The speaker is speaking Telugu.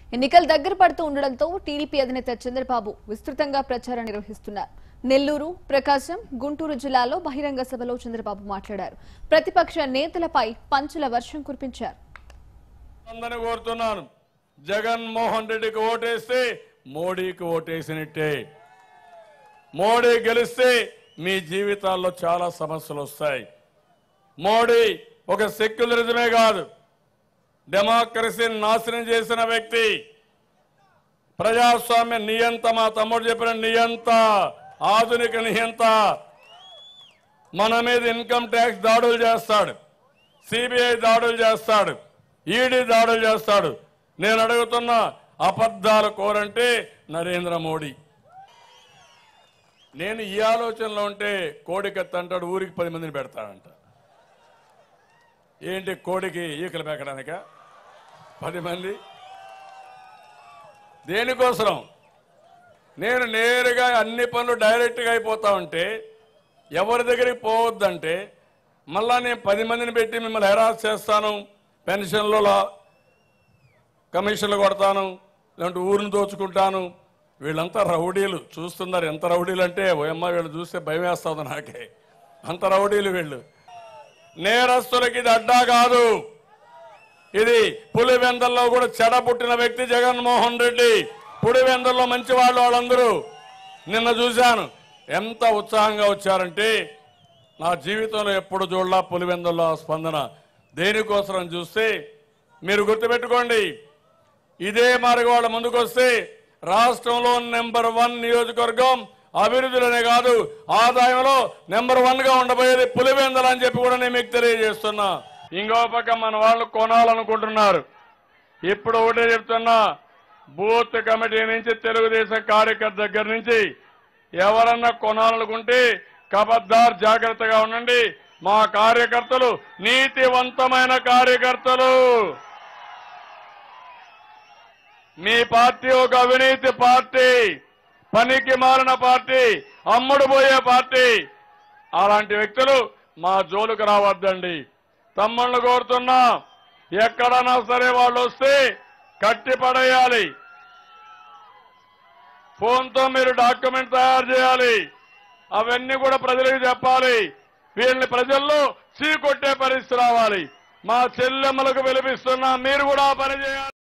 ఎన్నికలు దగ్గర పడుతూ ఉండడంతో టీడీపీ అధినేత చంద్రబాబు విస్తృతంగా ప్రచారం నిర్వహిస్తున్నారు నెల్లూరు ప్రకాశం గుంటూరు జిల్లాలో బహిరంగ సభలో చంద్రబాబు మాట్లాడారు ప్రతిపక్ష నేతలపై పంచుల వర్షం కురిపించారు అందరిని కోరుతున్నాను జగన్మోహన్ రెడ్డికి ఓటేస్తే మోడీకి ఓటేసినట్టే మోడీ గెలిస్తే మీ జీవితాల్లో చాలా సమస్యలు వస్తాయి మోడీ ఒక సెక్యులరిజమే కాదు డెమోక్రసీని నాశనం చేసిన వ్యక్తి ప్రజాస్వామ్య నియంత మా తమ్ముడు చెప్పిన నియంత ఆధునిక నియంత మన మీద ఇన్కమ్ ట్యాక్స్ దాడులు చేస్తాడు సిబిఐ దాడులు చేస్తాడు ఈడీ దాడులు చేస్తాడు నేను అడుగుతున్న అబద్ధాలు కోరంటే నరేంద్ర మోడీ నేను ఈ ఆలోచనలో ఉంటే కోడికత్త అంటాడు ఊరికి పది మందిని పెడతాడంట ఏంటి కోడికి ఈకలు పెక్కడానిక పది మంది దేనికోసం నేను నేరుగా అన్ని పనులు డైరెక్ట్గా అయిపోతా ఉంటే ఎవరి దగ్గరికి పోవద్దంటే మళ్ళా నేను పది మందిని పెట్టి మిమ్మల్ని హెరాస్ చేస్తాను పెన్షన్లో లా- కమిషన్లు కొడతాను లేదంటే ఊరిని దోచుకుంటాను వీళ్ళంతా రౌడీలు చూస్తున్నారు ఎంత రౌడీలు అంటే ఓయమ్మ వీళ్ళు చూస్తే భయం వేస్తుంది నాకే అంత రౌడీలు వీళ్ళు నేరస్తులకి ఇది అడ్డా కాదు ఇది పులివెందల్లో కూడా చెడబుట్టిన వ్యక్తి జగన్మోహన్ రెడ్డి పులివెందల్లో మంచి వాళ్ళు వాళ్ళందరూ నిన్న చూశాను ఎంత ఉత్సాహంగా వచ్చారంటే నా జీవితంలో ఎప్పుడు చూడలా పులివెందల్లో ఆ స్పందన దేనికోసం చూస్తే మీరు గుర్తుపెట్టుకోండి ఇదే మార్గం వాళ్ళ ముందుకు వస్తే రాష్ట్రంలో నెంబర్ వన్ నియోజకవర్గం అభివృద్ధిలోనే కాదు ఆదాయంలో నెంబర్ వన్ గా ఉండబోయేది పులివెందలు అని చెప్పి కూడా నేను మీకు తెలియజేస్తున్నా ఇంకో పక్క మన వాళ్ళు కొనాలనుకుంటున్నారు ఇప్పుడు ఒకటే చెప్తున్నా బూత్ కమిటీ నుంచి తెలుగుదేశం కార్యకర్త దగ్గర నుంచి ఎవరన్నా కొనాలనుకుంటే కబద్దార్ జాగ్రత్తగా ఉండండి మా కార్యకర్తలు నీతివంతమైన కార్యకర్తలు మీ పార్టీ ఒక అవినీతి పార్టీ పనికి మారిన పార్టీ అమ్ముడు పోయే పార్టీ అలాంటి వ్యక్తులు మా జోలుకు రావద్దండి తమ్ముళ్ళు కోరుతున్నా ఎక్కడన్నా సరే వాళ్ళు వస్తే కట్టి పడేయాలి ఫోన్తో మీరు డాక్యుమెంట్ తయారు చేయాలి అవన్నీ కూడా ప్రజలకు చెప్పాలి వీళ్ళని ప్రజల్లో చీకొట్టే పరిస్థితి రావాలి మా చెల్లెమ్మలకు పిలిపిస్తున్నా మీరు కూడా ఆ పని చేయాలి